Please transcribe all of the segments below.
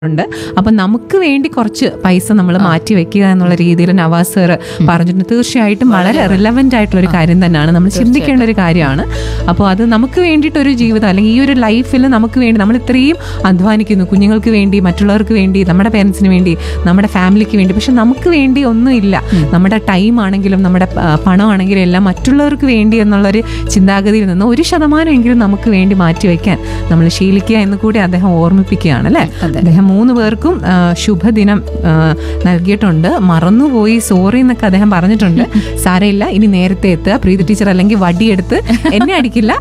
ഉണ്ട് അപ്പൊ നമുക്ക് വേണ്ടി കുറച്ച് പൈസ നമ്മൾ മാറ്റി വെക്കുക എന്നുള്ള രീതിയിൽ നവാസ് സർ പറഞ്ഞിട്ടുണ്ട് തീർച്ചയായിട്ടും വളരെ റിലവൻ്റ് ആയിട്ടുള്ള ഒരു കാര്യം തന്നെയാണ് നമ്മൾ ചിന്തിക്കേണ്ട ഒരു കാര്യമാണ് അപ്പോൾ അത് നമുക്ക് വേണ്ടിയിട്ടൊരു ജീവിതം അല്ലെങ്കിൽ ഈ ഒരു ലൈഫിൽ നമുക്ക് വേണ്ടി നമ്മൾ ഇത്രയും അധ്വാനിക്കുന്നു കുഞ്ഞുങ്ങൾക്ക് വേണ്ടി മറ്റുള്ളവർക്ക് വേണ്ടി നമ്മുടെ പേരൻസിന് വേണ്ടി നമ്മുടെ ഫാമിലിക്ക് വേണ്ടി പക്ഷെ നമുക്ക് വേണ്ടി ഒന്നുമില്ല നമ്മുടെ ടൈം ആണെങ്കിലും നമ്മുടെ പ- പണമാണെങ്കിലും എല്ലാം മറ്റുള്ളവർക്ക് വേണ്ടി എന്നുള്ളൊരു ചിന്താഗതിയിൽ നിന്ന് ഒരു ശതമാനമെങ്കിലും നമുക്ക് വേണ്ടി മാറ്റി വയ്ക്കാൻ നമ്മൾ ശീലിക്കുക എന്ന് കൂടി അദ്ദേഹം ഓർമ്മിപ്പിക്കുകയാണ് അല്ലേ അദ്ദേഹം മൂന്ന് പേർക്കും ആ, ശുഭദിനം ആ, നൽകിയിട്ടുണ്ട് മറന്നുപോയി സോറി എന്നൊക്കെ അദ്ദേഹം പറഞ്ഞിട്ടുണ്ട് സാരമില്ല ഇനി നേരത്തെ എത്തുക പ്രീതി ടീച്ചർ അല്ലെങ്കിൽ വടിയെടുത്ത് എന്നെ അടിക്കില്ല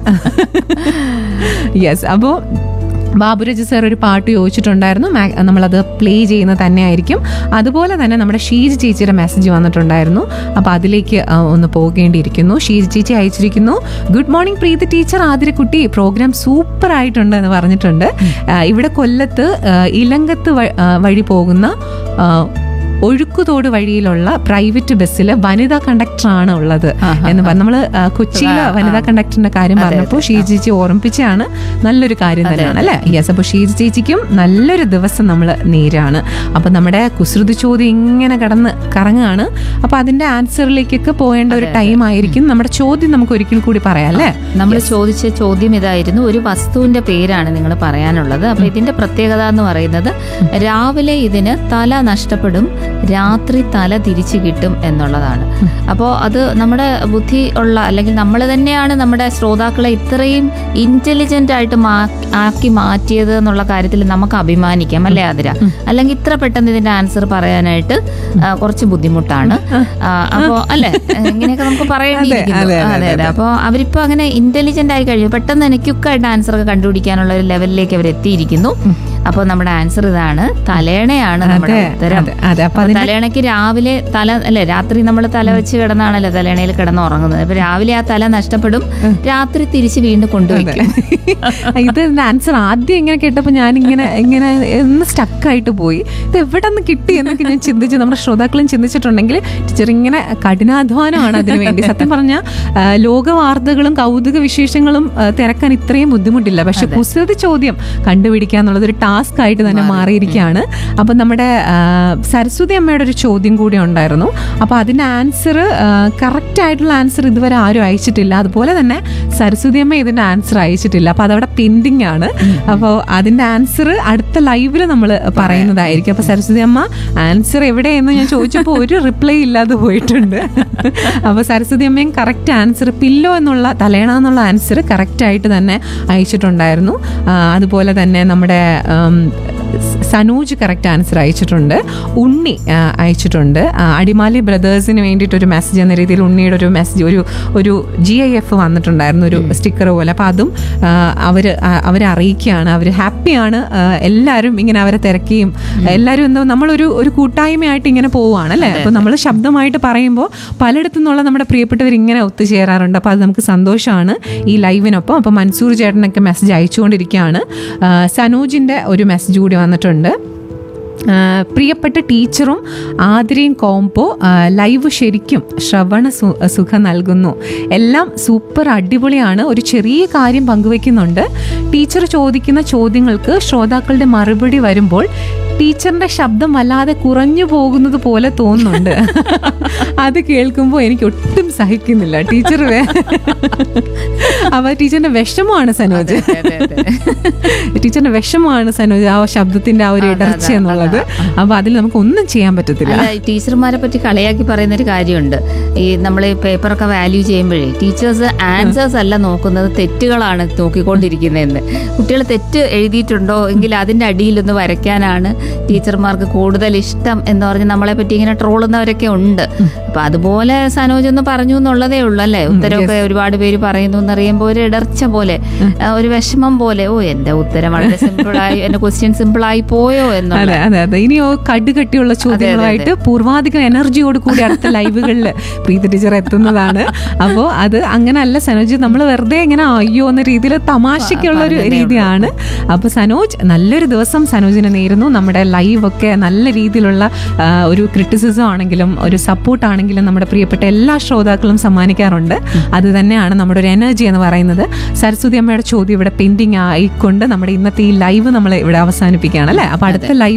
യെസ് അപ്പോൾ ബാബുരാജ് സാർ ഒരു പാട്ട് ചോദിച്ചിട്ടുണ്ടായിരുന്നു മാ- നമ്മളത് പ്ലേ ചെയ്യുന്നത് തന്നെയായിരിക്കും അതുപോലെ തന്നെ നമ്മുടെ ഷീജ് ചേച്ചിയുടെ മെസ്സേജ് വന്നിട്ടുണ്ടായിരുന്നു അപ്പോൾ അതിലേക്ക് ആ, ഒന്ന് പോകേണ്ടിയിരിക്കുന്നു ഷീജ് ചേച്ചി അയച്ചിരിക്കുന്നു ഗുഡ് മോർണിംഗ് പ്രീതി ടീച്ചർ ആതിരക്കുട്ടി പ്രോഗ്രാം സൂപ്പർ ആയിട്ടുണ്ട് എന്ന് പറഞ്ഞിട്ടുണ്ട് ആ, ഇവിടെ കൊല്ലത്ത് ആ, ഇലങ്കത്ത് വ- ആ, വഴി പോകുന്ന ആ, ഒഴുക്കുതോട് വഴിയിലുള്ള പ്രൈവറ്റ് ബസ്സിൽ വനിതാ കണ്ടക്ടറാണ് ഉള്ളത് എന്ന് പറഞ്ഞു നമ്മൾ കൊച്ചിയിലെ വനിതാ കണ്ടക്ടറിന്റെ കാര്യം പറഞ്ഞപ്പോൾ ഷീജ ചേച്ചി ഓർമ്മിപ്പിച്ചാണ് നല്ലൊരു കാര്യം തന്നെയാണ് അല്ലെ യെസ് അപ്പോൾ ഷീജ ചേച്ചിക്കും നല്ലൊരു ദിവസം നമ്മൾ നേരാണ് അപ്പൊ നമ്മുടെ കുസൃതി ചോദ്യം ഇങ്ങനെ കടന്ന് കറങ്ങുകയാണ് അപ്പൊ അതിന്റെ ആൻസറിലേക്കൊക്കെ പോകേണ്ട ഒരു ടൈം ആയിരിക്കും നമ്മുടെ ചോദ്യം നമുക്ക് ഒരിക്കൽ കൂടി പറയാം അല്ലേ നമ്മൾ ചോദിച്ച ചോദ്യം ഇതായിരുന്നു ഒരു വസ്തുവിന്റെ പേരാണ് നിങ്ങൾ പറയാനുള്ളത് അപ്പൊ ഇതിന്റെ പ്രത്യേകത എന്ന് പറയുന്നത് രാവിലെ ഇതിന് തല നഷ്ടപ്പെടും രാത്രി തല തിരിച്ചു കിട്ടും എന്നുള്ളതാണ് അപ്പോൾ അത് നമ്മുടെ ബുദ്ധി ഉള്ള അല്ലെങ്കിൽ നമ്മൾ തന്നെയാണ് നമ്മുടെ ശ്രോതാക്കളെ ഇത്രയും ഇന്റലിജന്റ് ആയിട്ട് മാ- ആക്കി മാറ്റിയത് എന്നുള്ള കാര്യത്തിൽ നമുക്ക് അഭിമാനിക്കാം അല്ലേ അതിര അല്ലെങ്കിൽ ഇത്ര പെട്ടെന്ന് ഇതിന്റെ ആൻസർ പറയാനായിട്ട് ആ, കുറച്ച് ബുദ്ധിമുട്ടാണ് അപ്പോൾ അല്ലേ ഇങ്ങനെയൊക്കെ നമുക്ക് പറയേണ്ടിയിരിക്കുന്നു അതെ, അതെ, അതെ അതെ അപ്പോൾ അവരിപ്പോ അങ്ങനെ ഇന്റലിജന്റ് ആയി കഴിഞ്ഞു പെട്ടെന്ന് തന്നെ ക്യുക്കായിട്ട് ആൻസർ ഒക്കെ കണ്ടുപിടിക്കാനുള്ള ഒരു ലെവലിലേക്ക് അവർ എത്തിയിരിക്കുന്നു അപ്പോൾ നമ്മുടെ ആൻസർ ഇതാണ് തലേണയാണ് നമ്മുടെ അതെ ഉത്തരം അതെ അതെ അപ്പൊ അപ്പൊ തലേണയ്ക്ക് രാവിലെ തല അല്ലെ രാത്രി നമ്മൾ തല വെച്ച് കിടന്നാണല്ലോ തലേണയിൽ കിടന്ന് ഉറങ്ങുന്നത് അപ്പൊ രാവിലെ ആ തല നഷ്ടപ്പെടും രാത്രി തിരിച്ച് വീണ്ടും കൊണ്ടുവയ്ക്കും ഇത് ആൻസർ ആദ്യം ഇങ്ങനെ കേട്ടപ്പോൾ ഞാൻ ഇങ്ങനെ ഇങ്ങനെ ഒന്ന് സ്റ്റക്കായിട്ട് പോയി ഇത് എവിടെ നിന്ന് കിട്ടി എന്നൊക്കെ ഞാൻ ചിന്തിച്ചു നമ്മുടെ ശ്രോതാക്കളും ചിന്തിച്ചിട്ടുണ്ടെങ്കിൽ ടീച്ചർ ഇങ്ങനെ കഠിനാധ്വാനമാണ് അതിനു വേണ്ടി സത്യം പറഞ്ഞാൽ ലോക വാർത്തകളും കൗതുക വിശേഷങ്ങളും ആ, തിരക്കാൻ ഇത്രയും ബുദ്ധിമുട്ടില്ല പക്ഷെ കുസൃതി ചോദ്യം കണ്ടുപിടിക്കുക എന്നുള്ളത് ഒരു ടാസ്ക് ആയിട്ട് തന്നെ മാറിയിരിക്കുകയാണ് അപ്പൊ നമ്മുടെ ആ, സരസ്വതി അമ്മയുടെ ഒരു ചോദ്യം കൂടി ഉണ്ടായിരുന്നു അപ്പൊ അതിന്റെ ആൻസർ കറക്റ്റ് ആയിട്ടുള്ള ആൻസർ ഇതുവരെ ആരും അയച്ചിട്ടില്ല അതുപോലെ തന്നെ സരസ്വതി അമ്മ ഇതിന്റെ ആൻസർ അയച്ചിട്ടില്ല അപ്പൊ അതവിടെ പെൻഡിങ് ആണ് അപ്പോൾ അതിന്റെ ആൻസർ അടുത്ത ലൈവിൽ നമ്മൾ പറയുന്നതായിരിക്കും അപ്പൊ സരസ്വതി അമ്മ ആൻസർ എവിടെയെന്ന് ഞാൻ ചോദിച്ചപ്പോൾ ഒരു റിപ്ലൈ ഇല്ലാതെ പോയിട്ടുണ്ട് അപ്പൊ സരസ്വതി അമ്മയും കറക്റ്റ് ആൻസർ പില്ലോ എന്നുള്ള തലേണ എന്നുള്ള ആൻസർ കറക്റ്റ് ആയിട്ട് തന്നെ അയച്ചിട്ടുണ്ടായിരുന്നു ആ, അതുപോലെ തന്നെ നമ്മുടെ ഉം, സനൂജ് കറക്റ്റ് ആൻസർ അയച്ചിട്ടുണ്ട് ഉണ്ണി ആ, അയച്ചിട്ടുണ്ട് ആ, അടിമാലി ബ്രദേഴ്സിന് വേണ്ടിയിട്ട് ഒരു മെസ്സേജ് എന്ന രീതിയിൽ ഉണ്ണിയുടെ ഒരു മെസ്സേജ് ഒരു ഒരു ജി ഐ എഫ് വന്നിട്ടുണ്ടായിരുന്നു ഒരു സ്റ്റിക്കർ പോലെ അപ്പോൾ അതും അവർ അവരെ അറിയിക്കുകയാണ് അവർ ഹാപ്പിയാണ് എല്ലാവരും ഇങ്ങനെ അവരെ തിരക്കിയും എല്ലാവരും എന്തോ നമ്മളൊരു ഒരു കൂട്ടായ്മയായിട്ട് ഇങ്ങനെ പോവുകയാണ് അല്ലേ അപ്പോൾ നമ്മൾ ശബ്ദമായിട്ട് പറയുമ്പോൾ പലയിടത്തു നിന്നുള്ള നമ്മുടെ പ്രിയപ്പെട്ടവർ ഇങ്ങനെ ഒത്തുചേരാറുണ്ട് അപ്പോൾ അത് നമുക്ക് സന്തോഷമാണ് ഈ ലൈവിനൊപ്പം അപ്പോൾ മൻസൂർ ചേട്ടനൊക്കെ മെസ്സേജ് അയച്ചുകൊണ്ടിരിക്കുകയാണ് ആ, സനൂജിൻ്റെ ഒരു മെസ്സേജ് കൂടി വന്നിട്ടുണ്ട് ആ, പ്രിയപ്പെട്ട ടീച്ചറും ആതിരയും കോംബോ ആ, ലൈവ് ശരിക്കും ശ്രവണ സു- സുഖം നൽകുന്നു എല്ലാം സൂപ്പർ അടിപൊളിയാണ് ഒരു ചെറിയ കാര്യം പങ്കുവെക്കുന്നുണ്ട് ടീച്ചർ ചോദിക്കുന്ന ചോദ്യങ്ങൾക്ക് ശ്രോതാക്കളുടെ മറുപടി വരുമ്പോൾ ടീച്ചറിന്റെ ശബ്ദം വല്ലാതെ കുറഞ്ഞു പോകുന്നത് പോലെ തോന്നുന്നുണ്ട് അത് കേൾക്കുമ്പോൾ എനിക്ക് ഒട്ടും സഹിക്കുന്നില്ല ടീച്ചർ വേ- അപ്പൊ ടീച്ചറിന്റെ വിഷമമാണ് സനോജ് ടീച്ചറിന്റെ വിഷമമാണ് സനോജ് ആ ശബ്ദത്തിന്റെ ആ ഒരു ഇടർച്ച എന്നുള്ളത് അപ്പൊ അതിൽ നമുക്ക് ഒന്നും ചെയ്യാൻ പറ്റത്തില്ല അല്ല ഈ ടീച്ചർമാരെ പറ്റി കളിയാക്കി പറയുന്ന ഒരു കാര്യമുണ്ട് ഈ നമ്മൾ ഈ പേപ്പറൊക്കെ വാല്യൂ ചെയ്യുമ്പോഴേ ടീച്ചേഴ്സ് ആൻസേഴ്സ് അല്ല നോക്കുന്നത് തെറ്റുകളാണ് നോക്കിക്കൊണ്ടിരിക്കുന്നതെന്ന് കുട്ടികൾ തെറ്റ് എഴുതിയിട്ടുണ്ടോ എങ്കിൽ അതിന്റെ അടിയിലൊന്ന് വരയ്ക്കാനാണ് ടീച്ചർമാർക്ക് കൂടുതൽ ഇഷ്ടം എന്ന് പറഞ്ഞ് നമ്മളെ പറ്റി ഇങ്ങനെ ട്രോളുന്നവരൊക്കെ ഉണ്ട് അപ്പൊ അതുപോലെ സനോജ് ഒന്ന് പറഞ്ഞു എന്നുള്ളതേ ഉള്ളൂ അല്ലേ ഉത്തരവൊക്കെ ഒരുപാട് പേര് പറയുന്നു എന്നറിയുമ്പോൾ ഒരു ഇടർച്ച പോലെ ആ, ഒരു വിഷമം പോലെ ഓ എന്റെ ഉത്തരം വളരെ സിമ്പിളായി എന്റെ ക്വസ്റ്റ്യൻ സിമ്പിളായി പോയോ എന്നുള്ള അതെ അതെ അതെ ഇനിയോ കടുകട്ടിയുള്ള ചോദ്യങ്ങളുമായിട്ട് പൂർവാധികം എനർജിയോട് കൂടി അടുത്ത ലൈവുകളിൽ പ്രീതി ടീച്ചർ എത്തുന്നതാണ് അപ്പോൾ അത് അങ്ങനല്ല സനോജ് നമ്മൾ വെറുതെ ഇങ്ങനെ അയ്യോ എന്ന രീതിയിൽ തമാശയ്ക്കുള്ള ഒരു രീതിയാണ് അപ്പോൾ സനോജ് നല്ലൊരു ദിവസം സനോജിനെ നേരുന്നു നമ്മുടെ ലൈവ് ഒക്കെ നല്ല രീതിയിലുള്ള ആ, ഒരു ക്രിറ്റിസിസം ആണെങ്കിലും ഒരു സപ്പോർട്ട് ആണെങ്കിലും നമ്മുടെ പ്രിയപ്പെട്ട എല്ലാ ശ്രോതാക്കളും സമ്മാനിക്കാറുണ്ട് അത് തന്നെയാണ് നമ്മുടെ ഒരു എനർജി എന്ന് പറയുന്നത് സരസ്വതി അമ്മയുടെ ചോദ്യം ഇവിടെ പെൻഡിങ് ആയിക്കൊണ്ട് നമ്മുടെ ഇന്നത്തെ ഈ ലൈവ് നമ്മൾ ഇവിടെ അവസാനിപ്പിക്കുകയാണ് അല്ലേ അപ്പൊ അടുത്ത ലൈവ്